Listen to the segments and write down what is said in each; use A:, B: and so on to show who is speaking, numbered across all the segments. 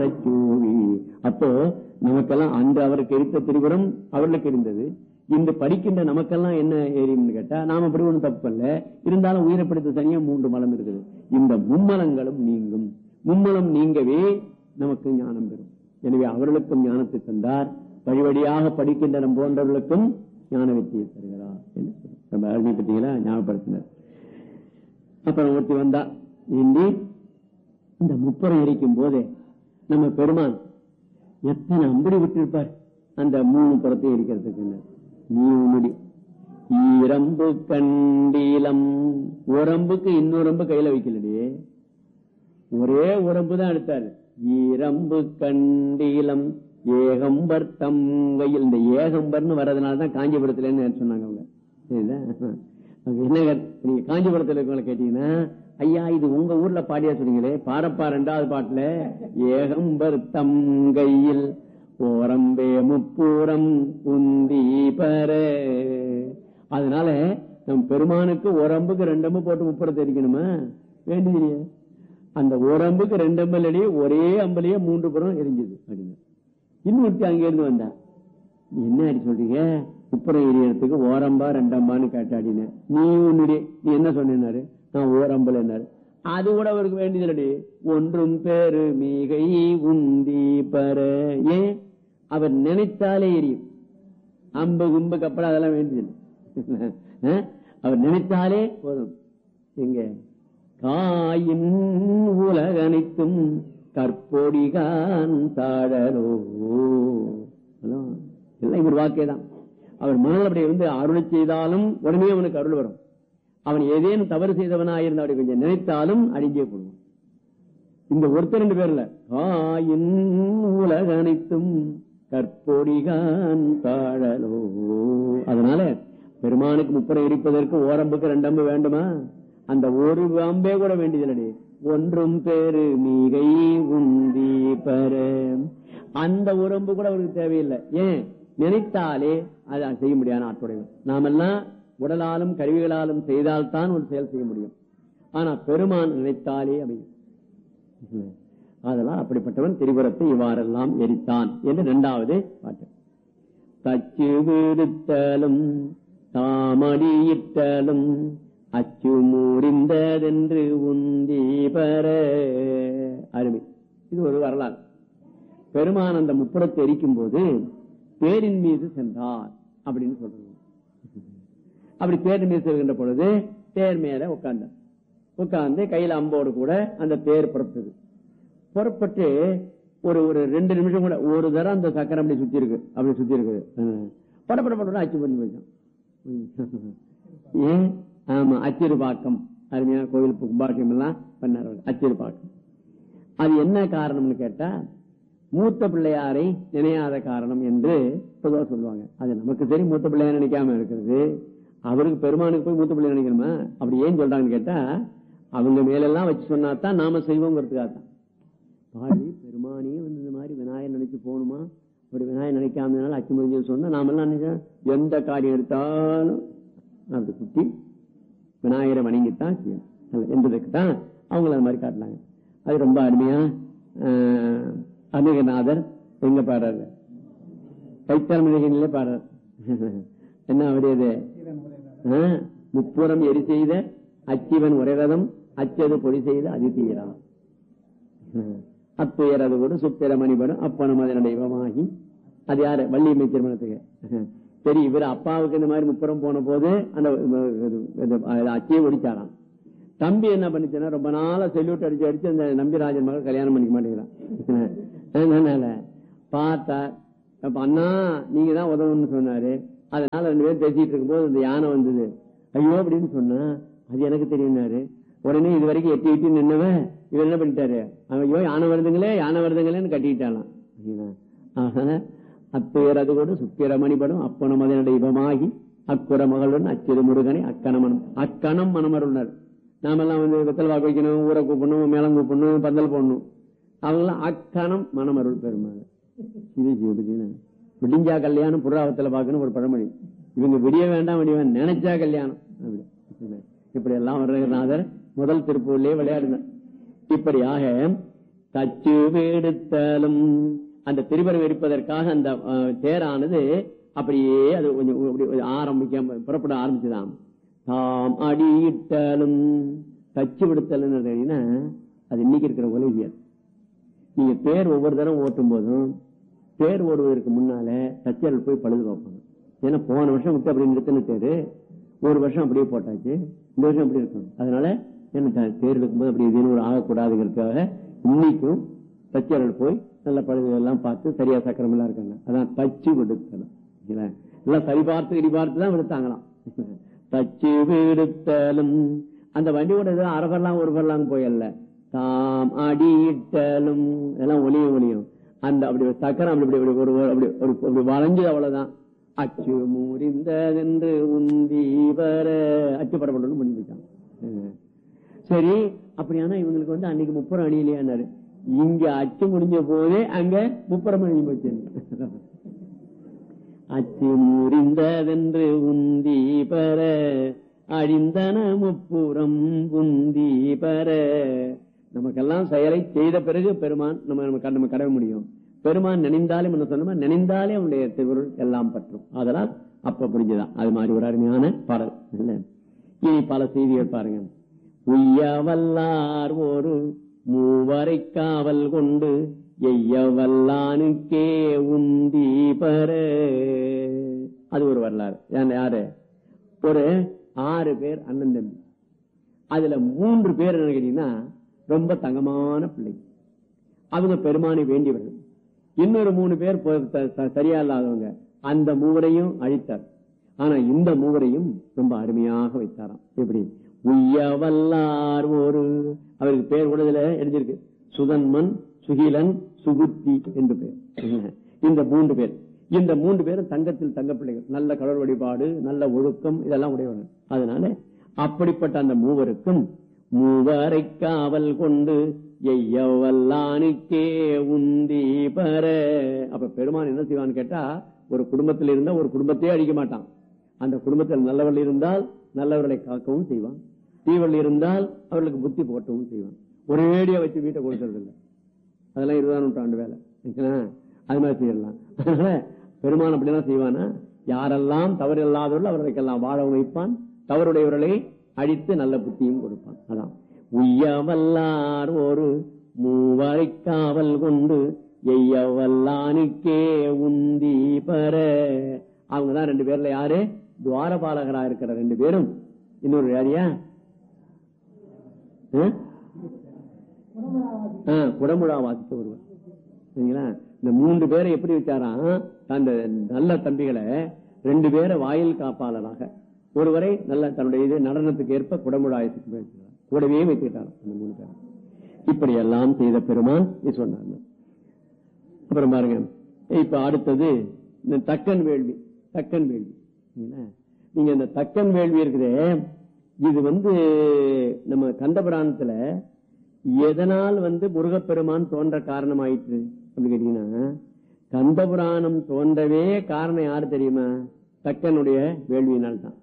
A: சூவி அப்போ நமக்கெல்லாம் அன்று அவருக்கு எரித்த திரிபுரம் அவர்களுக்கு இருந்தது இந்த படிக்கின்ற நமக்கெல்லாம் என்ன ஏரியும்னு கேட்டா நாம அப்படி ஒண்ணும் தப்பு இல்ல இருந்தாலும் உயிரப்படுத்த தனியா மூன்று மலம் இருக்குது இந்த மும்மலங்களும் நீங்கும் மும்மலம் நீங்கவே நமக்கு ஞானம் பெறும் எனவே அவர்களுக்கும் ஞானத்தை தந்தார் வழி வழியாக படிக்கின்ற நம் போன்றவர்களுக்கும் ஞான வெற்றியை தருகிறார் என்று சொல்றார். ரொம்ப அருமை பற்றிகளா ஞாபகப்படுத்தினர் அப்புறம் ஒருத்தி வந்தா இந்தி இந்த முப்புறம் எரிக்கும் போதே நம்ம பெருமான் எத்தனை அம்படி விட்டிருப்பார் அந்த மூணு புறத்தை எரிக்கிறதுக்கு நீ உன்னுடைய ஈரம்பு கண்டீலம் உரம்புக்கு இன்னொரம்பு கையில வைக்கலடி ஒரே உரம்பு தான் எடுத்தாரு ஈரம்பு கண்டீலம் ஏகம்பர் தங்கையில் இந்த ஏகம்பர்னு வர்றதுனால தான் காஞ்சிபுரத்துலன்னு சொன்னாங்க அவங்க சரிதா? அவங்க என்ன கேட்- நீங்க காஞ்சிபுரத்துல இருக்கவங்களை கேட்டீங்கன்னா ஐயா இது உங்க ஊர்ல பாடியா சொன்னீங்களே பாடப்பா ரெண்டாவது பாட்டுல ஏகம்பர் தங்கையில் ஓரம்பே முப்புறம் உந்தி பர அதனால நம் பெருமானுக்கு ஓரம்புக்கு ரெண்டம்பு போட்டு முப்புறத்தை எரிக்கணுமா வேண்டியது அந்த ஓரம்புக்கு ரெண்டு அம்பலடி ஒரே அம்பலையே மூன்று புறம் எரிஞ்சது அப்படின்னு இன்னொருத்தி அங்க இருந்து வந்தா நீ என்ன அடி சொல்றீங்க முப்புறம் எரியறதுக்கு ஓரம்பா ரெண்டம்பான்னு கேட்டாடின நீ உன்னுடைய நீ என்ன சொன்னாரு நான் ஓரம்பல் என்னாரு அது கூட அவருக்கு வேண்டியதில்லடி ஒன்றும் பேரு மிகை உந்தி பர ஏன் அவர் நினைத்தாலே எரியும் அம்பு கும்பு கப்பல் அதெல்லாம் வேண்டியதில்லை அஹ்? அவர் நினைத்தாலே போதும் எங்க காயின் உலகனைத்தும் கற்பொடிகான் தாழலோ ஹலோ? எல்லாம் இவர் வாக்கே தான் அவர் மனதில் அப்படி வந்து அருளை செய்தாலும் உடனே அவனுக்கு அருள் வரும் அவன் ஏதேனும் தவறு செய்தவனாயிருந்த அப்படி கொஞ்சம் நினைத்தாலும் அழிஞ்சே போடுவான் இந்த ஒருத்தர் ரெண்டு பேர்ல காயின் உலக அனைத்தும் கற்பொடிகான் தாழலோ அதனால பெருமானுக்கு முப்பரை எரிப்பதற்கு ஓரம்புக்கு ரெண்டம்பு வேண்டுமா அந்த ஒரு அம்பே கூட வேண்டியதில்லடி ஒன்றும் பேரு மிகை உந்தி பர அந்த உரம்பு கூட அவருக்கு தேவையில்லை ஏன் நினைத்தாலே அதை செய்ய முடியாது ஆற்றுடையவன் நாமெல்லாம் உடலாலும் கருவிகளாலும் செய்தால்தான் ஒரு செயல் செய்ய முடியும் ஆனா பெருமான் நினைத்தாலே அமையும் அதெல்லாம் அப்படிப்பட்டவன் திரிபுரத்தை இவ்வாறெல்லாம் எரித்தான் என்று இரண்டாவது பாட்டு தச்சு விடுத்தலும் தாமடியிட்டலும் அச்சு மூறிந்ததென்று உந்தி பெற அருமை இது ஒரு வரலாறு பெருமான் அந்த முப்புறத்தை எரிக்கும் போது தேரின் மீது சென்றார் அப்படின்னு சொல்றது அப்படி தேர் மீது செல்கின்ற பொழுது தேர் மேல உட்கார்ந்தார் உட்கார்ந்து கையில அம்போடு கூட அந்த தேர் புறப்பட்டது புறப்பட்டு ஒரு ஒரு ரெண்டு நிமிஷம் கூட ஒரு தரம் அந்த சக்கரம் அப்படி சுத்தி இருக்கு அப்படி சுத்தி இருக்குது பட பட பட அச்சு பண்ணி போயிட்டான் ஏன் ஆமா அச்சிறுபாக்கம் அருமையா கோயில் கும்பாட்சியம் எல்லாம் பண்ணார் அவர். அச்சிறுபாக்கம் அது என்ன காரணம்னு கேட்டா மூத்த பிள்ளையாரை நினையாத காரணம் என்று பொதுவா சொல்லுவாங்க அது நமக்கு சரி மூத்த பிள்ளையார் நினைக்காம இருக்கிறது அவருக்கு பெருமானுக்கு போய் மூத்த பிள்ளை நினைக்கணுமா அப்படி ஏன் சொல்றாங்கன்னு கேட்டா அவங்க மேலெல்லாம் வச்சு சொன்னா தான் நாம செய்வோங்கிறதுக்காக தான் பாடி பெருமானே வந்து இந்த மாதிரி விநாயகர் நினைச்சு போகணுமா ஒரு விநாயகர் நினைக்காமனால அச்சு முடிஞ்சு சொன்னா நாமெல்லாம் நினைச்சோம் எந்த காரியம் எடுத்தாலும் அப்படி குத்தி விநாயகரை வணங்கித்தான் செய்யணும் அல்ல, என்பதற்கு தான் அவங்கள அந்த மாதிரி காட்டினாங்க அது ரொம்ப அருமையா ஆஹ், அமிகநாதர் எங்க பாடுறாரு கைத்தமிழகிலே பாடுறார் என்ன அவரது முப்புறம் எரி செய்த அச்சிவன் உரைரதம் அச்சது பொடி செய்த அதிதீரா அத்துயரது கூட சுத்திர மணிபடும் அப்பனும் அதன தெய்வமாகி அது யாரு வள்ளியம்மை திருமணத்துக்கு சரி இவர் அப்பாவுக்கு இந்த மாதிரி முப்புறம் போன போது அந்த இது- இது- அது அச்சியை ஒடிச்சாராம் தம்பி என்ன பண்ணிச்சுன்னா ரொம்ப நாளா செல்யூட் அடிச்சு அடிச்சு அந்த நம்பிராஜன் மகள் கல்யாணம் பண்ணிக்க மாட்டேங்கிறான் அதனால பார்த்தா அப்ப அண்ணா நீங்க தான் உதவுன்னு சொன்னாரு அதனால ரெண்டு பேரும் பேசிட்டு இருக்கும்போது அந்த யானை வந்தது ஐயோ அப்படின்னு சொன்னா அது எனக்கு தெரியும்னாரு உடனே இது வரைக்கும் எட்டி எட்டி நின்னவன் இவர் என்ன பண்ணிட்டாரு அவன் ஐயோ யானை வருதுங்களே யானை வருதுங்களேன்னு கட்டிக்கிட்டாலாம் சரிங்களா? ஆக, அத்துயர் அது கூட சுத்திர மணிபடும் அப்பனம் அதன தெய்வமாகி அக்குற மகளுடன் அச்சிறு முருகனை அக்கணமனம் அக்கணம் மனமருணர் நாமெல்லாம் வந்து வெத்தல் வாக்கு வைக்கணும் ஊரை கூப்பிடணும் மேளம் கூப்பிடணும் பந்தல் போடணும் அவங்களாம் அக்கணம் மனமருள் பெருமாள் இது சிவபதினு விடிஞ்சா கல்யாணம் புறாவத்துல பார்க்கணும் ஒரு பழமொழி இவங்க விடிய வேண்டாம் விடிய வேண்டாம் நினைச்சா கல்யாணம் அப்படி இப்படி எல்லாம் வர்றநாதர் முதல் திருப்பூர்லயே விளையாடினார் இப்படியாக தச்சு வேடுத்தலும் அந்த திருவரம் எரிப்பதற்காக அந்த அஹ், தேரானது அப்படியே அது கொஞ்சம் அப்படி ஆரம்பிக்க புறப்பட ஆரம்பிச்சுதான் தாம் அடியிட்டலும் தச்சு விடுத்தலும் அது இன்னைக்கு இருக்கிற உலகியல் நீங்க தேர் ஒவ்வொரு தடவை ஓட்டும் போதும் தேர் ஓடுவதற்கு முன்னால தச்சர்கள் போய் பழுது பார்ப்பாங்க ஏன்னா போன வருஷம் விட்டு அப்படி நிறுத்தின தேர் ஒரு வருஷம் அப்படியே போட்டாச்சு இந்த வருஷம் அப்படி இருக்கணும் அதனால என்ன த- தேர் இருக்கும்போது அப்படி இதுன்னு ஒரு ஆகக்கூடாதுங்கிறதுக்காக இன்னைக்கும் தச்சர்கள் போய் நல்ல பழுது எல்லாம் பார்த்து சரியா சக்கரம் எல்லாம் இருக்காங்க அதான் தச்சு விடுத்தலாம் சரிங்களா? எல்லாம் சரி பார்த்து இடி பார்த்து தான் விடுத்தாங்களாம் தச்சு விடுத்தலும் அந்த வண்டியோட இது அரபெல்லாம் ஒரு பரலாம் போயல்ல தாம் அடியிட்டலும் எல்லாம் ஒளியும் ஒளியும் அந்த அப்படி ஒரு சக்கரம் அப்படி இப்படி ஒரு ஒரு- அப்படி ஒரு அப்படி வளைஞ்சது அவ்வளவுதான் அச்சு முறிந்ததென்று உந்தி வர அச்சு படப்படணும் பண்ணிட்டான் சரி அப்படியானா இவங்களுக்கு வந்து அன்னைக்கு முப்புறம் அணியிலையானாரு இங்க அச்சு முடிஞ்ச போதே அங்க முப்புறம் அணி போச்சு அச்சு முறிந்ததென்று உந்தி பெற அழிந்தன முப்புறம் உந்தி பெற நமக்கெல்லாம் செயலை செய்த பிறகு பெருமான் நம்ம நம்ம க- நம்ம கடமை முடியும் பெருமான் நினைந்தாலே என்ன சொன்னோமா நினைந்தாலே அவனுடைய திருவருள் எல்லாம் பற்றும் அதனால் அப்ப புரிஞ்சுதான் அது மாதிரி ஒரு அருமையான பாடல் இல்ல இனி பல செய்திகள் பாருங்க உய்யவல்லார் ஒரு மூவரை காவல் கொண்டு எய்யவல்லானுக்கே உந்தி பெற அது ஒரு வரலாறு ஏன் யாரு ஒரு ஆறு பேர் அண்ணன் தம்பி அதுல மூன்று பேர் என்ன கேட்டீங்கன்னா ரொம்ப தங்கமான பிள்ளை அவங்க பெருமானை வேண்டியவர்கள் இன்னொரு மூணு பேர் பொ- த- த- சரியா இல்லாதவங்க அந்த மூவரையும் அழித்தார் ஆனா இந்த மூவரையும் ரொம்ப அருமையாக வைத்தாராம் எப்படி உய்யவல்லார் ஒரு அவருக்கு பேர் கூட இதுல எழுதியிருக்கு சுதன்மன் சுகிலன் சுகுத்தி என்று பேர் இந்த மூன்று பேர் இந்த மூன்று பேரும் தங்கத்தில் தங்க பிள்ளைகள் நல்ல கடல் வழிபாடு நல்ல ஒழுக்கம் இதெல்லாம் உடையவர்கள் அதனால அப்படிப்பட்ட அந்த மூவருக்கும் மூவரை காவல் கொண்டு எய்யவல்லானுக்கே உந்தி பர அப்ப பெருமான் என்ன செய்வான்னு கேட்டா ஒரு குடும்பத்தில் இருந்தா ஒரு குடும்பத்தையே அழிக்க மாட்டான் அந்த குடும்பத்தில் நல்லவர்கள் இருந்தால் நல்லவர்களை காக்கவும் செய்வான் தீவர்கள் இருந்தால் அவர்களுக்கு புத்தி போட்டவும் செய்வான் ஒரேடியா வச்சு வீட்டை கொடுக்கறது இல்லை அதெல்லாம் இருபதாம் நூற்றாண்டு வேலை சரிங்களா? அது மாதிரி செய்யலாம் அதனால பெருமான் அப்படிலாம் செய்வானா யாரெல்லாம் தவறு இல்லாதவர்கள் அவர்களுக்கெல்லாம் வாழ வைப்பான் தவறுடையவர்களை அழித்து நல்ல புத்தியும் கொடுப்பான் அதான் உய்யவல்லார் ஒரு மூவரை காவல் கொண்டு எய்யவல்லானுக்கே உந்தி பெற அவங்கதான் ரெண்டு பேர்ல யாரு துவாரபாலகரா இருக்கிற ரெண்டு பேரும் இன்னொரு யாரியா ஆ? ஆ, குடமுழா வாசித்த ஒருவர் சரிங்களா இந்த மூன்று பேரை எப்படி வச்சாராம் அந்த நல்ல தம்பிகளை ரெண்டு பேரை வாயில் காப்பாளராக ஒருவரை நல்ல தன்னுடைய இது நடனத்துக்கு ஏற்ப குடமுழாயத்துக்கு வச்சிருக்கார். கூடவே வைத்துட்டாராம் அந்த மூணு பேரை இப்படி எல்லாம் செய்த பெருமான் இது சொன்னாங்க அப்புறம் பாருங்க இப்ப அடுத்தது இந்த தக்கன் வேள்வி தக்கன் வேள்வி சரிங்களா? நீங்க இந்த தக்கன் வேள்வி இருக்குதே இது வந்து நம்ம கந்தபுராணத்துல எதனால் வந்து முருகப்பெருமான் தோன்ற காரணம் ஆயிற்று அப்படின்னு கேட்டீங்கன்னா கந்தபுராணம் தோன்றவே காரணம் யாரு தெரியுமா தக்கனுடைய வேள்வியினால் தான்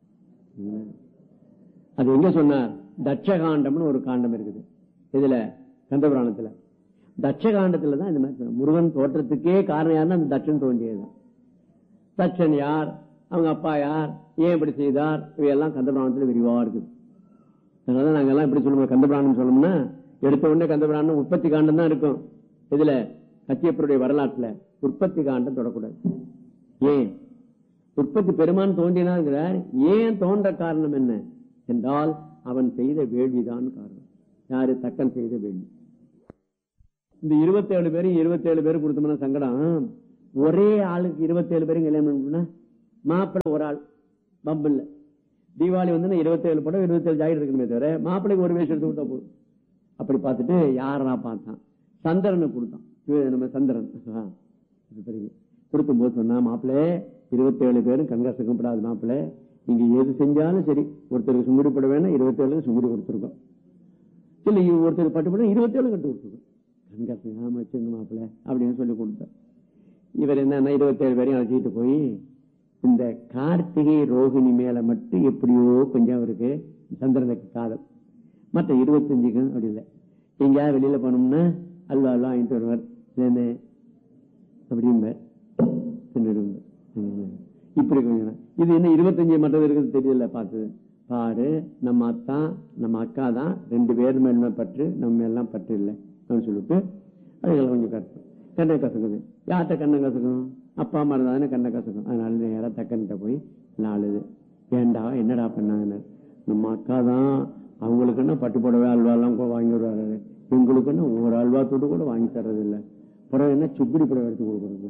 A: அது எங்க சொன்னார் தட்சகாண்டம்னு ஒரு காண்டம் இருக்குது இதுல கந்தபுராணத்துல தட்சகாண்டத்துல தான் இந்த மாதிரி சொன்னார். முருகன் தோற்றத்துக்கே காரணம் யாருன்னா அந்த தட்சன் தோன்றியதுதான் தட்சன் யார் அவங்க அப்பா யார் ஏன் இப்படி செய்தார் இவையெல்லாம் கந்தபுராணத்துல விரிவா இருக்குது அதனால நாங்க எல்லாம் எப்படி சொல்லுவோம் கந்தபுராணம் சொல்லணும்னா எடுத்த உடனே கந்தபுராணம் உற்பத்தி காண்டம் தான் இருக்கும் இதுல கச்சியப்பருடைய வரலாற்றுல உற்பத்தி காண்டம் தொடக்கூடாது ஏன் உற்பத்தி பெருமான் தோன்றினாங்கிறார் ஏன் தோன்ற காரணம் என்ன என்றால் அவன் செய்த வேள்விதான் காரணம் யாரு தக்கன் செய்த வேள்வி இந்த இருபத்தேழு பேரும் இருபத்தேழு பேரும் கொடுத்தோம்னா சங்கடம் ஒரே ஆளுக்கு இருபத்தேழு பேரும் கல்யாணம் பண்ணா மாப்பிள்ளை ஒரு ஆள் பம்பு இல்ல தீபாவளி வந்து இருபத்தேழு படம் இருபத்தேழு ஜாக்கெட் இருக்கணுமே தவிர மாப்பிள்ளைக்கு ஒரு வேஷம் எடுத்து கொடுத்தா போதும் அப்படி பார்த்துட்டு யாரா பார்த்தான் சந்திரனுக்கு கொடுத்தான் இவன் நம்ம சந்திரன் ஆ, இது பெரிய கொடுக்கும் போது சொன்னா மாப்பிள்ளை இருபத்தேழு பேரும் கண்காசக்கப்படாது மாப்பிள்ளை நீங்க எது செஞ்சாலும் சரி ஒருத்தருக்கு சுங்குடி போட வேணா இருபத்தேழு சுங்குடி கொடுத்துருக்கோம் இல்ல இவ ஒருத்தருக்கு பட்டு போட இருபத்தேழு கட்டு கொடுத்துருக்கோம் கண்காசம் ஆமா வச்சுங்க மாப்பிள்ளை அப்படின்னு சொல்லி கொடுத்தார் இவர் என்னன்னா இருபத்தேழு பேரையும் அழைச்சிட்டு போய் இந்த கார்த்திகை ரோகிணி மேல மட்டும் எப்படியோ கொஞ்சம் அவருக்கு சந்திரனுக்கு காதல் மற்ற இருபத்தஞ்சுக்கும் அப்படி இல்லை எங்கேயாவது வெளியில போனோம்னா அல்வா அல்வா வாங்கிட்டு வருவார் என்ன அப்படிம்பார் தின்னுடுங்க இப்படி கொஞ்சம் இது என்ன இருபத்தஞ்சு மற்றது இருக்குது தெரியல பார்த்தது பாரு நம்ம அத்தா நம்ம அக்கா தான் ரெண்டு பேர் மேலுமே பற்று நம்ம எல்லாம் பற்று இல்லை அப்படின்னு சொல்லிட்டு அதுக்கெல்லாம் கொஞ்சம் கஷ்டம் கண்ணை கசக்குது யார்கிட்ட கண்ணை கசக்கும் அப்பா அம்மா இருந்தாதானே கண்ணை கசக்கும் அதனால நேராக தக்கன்கிட்ட போய் நாலுது ஏண்டா என்னடா பண்ணாங்கன்னு நம்ம அக்கா தான் அவங்களுக்குன்னா பட்டு புடவை அல்வாலாம் கூட வாங்கி வருவாரு எங்களுக்குன்னா ஒரு அல்வா தூட்டு கூட வாங்கி தர்றது இல்லை புடவை என்ன சுக்குடி புடவை எடுத்து கொடுக்குறது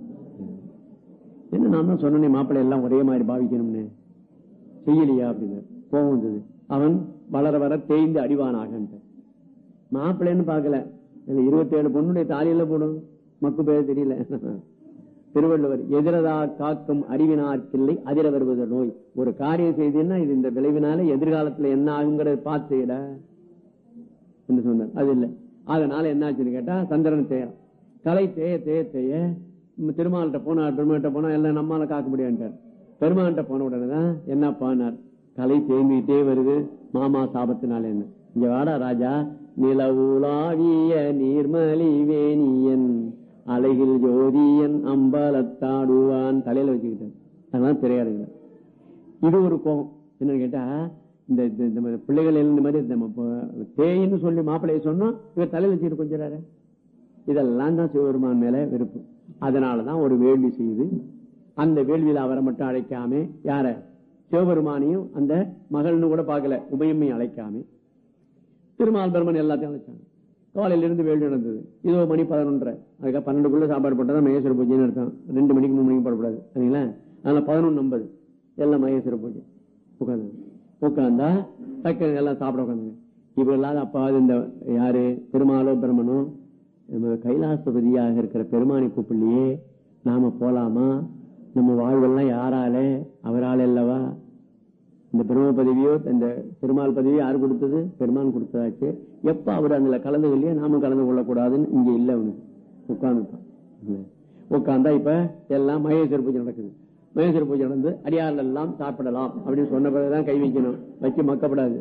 A: என்ன நான் தான் சொன்னேனே மாப்பிள்ளை எல்லாம் ஒரே மாதிரி பாவிக்கணும்னு செய்யலையா அப்படின்னு கோபம் வந்தது அவன் வளர வர தேய்ந்து அடிவானாகன்ட்டு மாப்பிள்ளைன்னு பார்க்கல இருபத்தி ஏழு பொண்ணுடைய தாலியில போடும் மக்கு பேர் தெரியல திருவள்ளுவர் எதிரதா காக்கும் அறிவினார்க்கில்லை அதிர வருவது நோய் ஒரு காரியம் செய்தீங்கன்னா இது இந்த விளைவினால எதிர்காலத்துல என்ன ஆகுங்கிறத பார்த்து செய்யடா என்று சொன்னார் அது இல்லை அதனால என்ன ஆச்சுன்னு கேட்டா சந்திரன் தேயம் கலை தேய தேய தேய திருமால்கிட்ட போனார் பெருமாள்கிட்ட போனா எல்லாம் நம்மால காக்க முடியாண்டார் பெருமாள்கிட்ட போன உடனே தான் என்ன பானார் கலை தேங்கிட்டே வருது மாமா சாபத்தினால என்ன இங்க வாடா ராஜா நிலவுலாவிய நீர்மலி வேணியன் அழகில் ஜோதியன் அம்பலத்தாடுவான் தலையில வச்சுக்கிட்டேன் அதனால திரையாடுங்க இது ஒரு கோபம் என்னன்னு கேட்டா இந்த இந்த- இந்த மாதிரி பிள்ளைகள் இந்த மாதிரி நம்ம இப்போ தேயின்னு சொல்லி மாப்பிள்ளைய சொன்னோம் இவர் தலையில வச்சுக்கிட்டு கொஞ்சம் இதெல்லாம் தான் சிவபெருமான் மேல வெறுப்பு அதனாலதான் ஒரு வேள்வி செய்து அந்த வேள்வியில அவரை மட்டும் அழைக்காம யார சிவபெருமானையும் அந்த மகள்னு கூட பார்க்கல உபயம்மையும் அழைக்காம திருமால் பெருமன் எல்லாத்தையும் அழைச்சாங்க காலையில இருந்து வேள்வி நடந்தது இதோ மணி பதினொன்றரை அதுக்காக பன்னெண்டுக்குள்ள சாப்பாடு போட்டா மகேஸ்வர பூஜைன்னு அர்த்தம் ரெண்டு மணிக்கு மூணு மணிக்கு போடக்கூடாது சரிங்களா அதனால பதினொன்று ஐம்பது எல்லாம் மகேஸ்வர பூஜை உட்காந்து உட்காந்தா டக்கு எல்லாம் சாப்பிட உட்காந்துங்க இப்ப இல்லாத அப்பாவது இந்த யாரு பெருமாளோ பிரம்மனோ நம்ம கைலாசபதியாக இருக்கிற பெருமானை கூப்பிடலையே நாம போலாமா நம்ம வாழ்வெல்லாம் யாரால அவரால் அல்லவா இந்த பிரம்ம பதவியோ இந்த பெருமாள் பதவியோ யார் கொடுத்தது பெருமான் கொடுத்ததாச்சு எப்ப அவர் அதுல கலந்து கொள்ளையே நாமும் கலந்து கொள்ளக்கூடாதுன்னு இங்க இல்ல அவனுக்கு உட்கார்ந்துட்டான் உட்கார்ந்தா இப்ப எல்லாம் மகேஸ்வர பூஜை நடக்குது மகேஸ்வர பூஜை நடந்து அடியார்கள் எல்லாம் சாப்பிடலாம் அப்படின்னு சொன்ன பிறகுதான் கை வைக்கணும் வச்சு மக்கப்படாது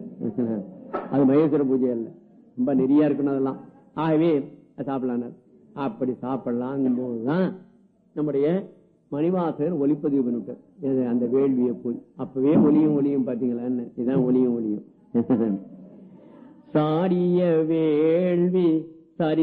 A: அது மகேஸ்வர பூஜை அல்ல ரொம்ப நெறியா இருக்கணும் அதெல்லாம் ஆகவே சாப்பிடலாம் அப்படி சாப்பிடலாம் போதுதான் நம்முடைய மணிவாசகர் ஒளிப்பதிவு பண்ணிவிட்டார் எது, அந்த வேள்வியை போய் அப்பவே ஒளியும் ஒளியும் பாத்தீங்களான்னு இதுதான் ஒளியும் ஒளியும் சாடிய வேள்வி சரி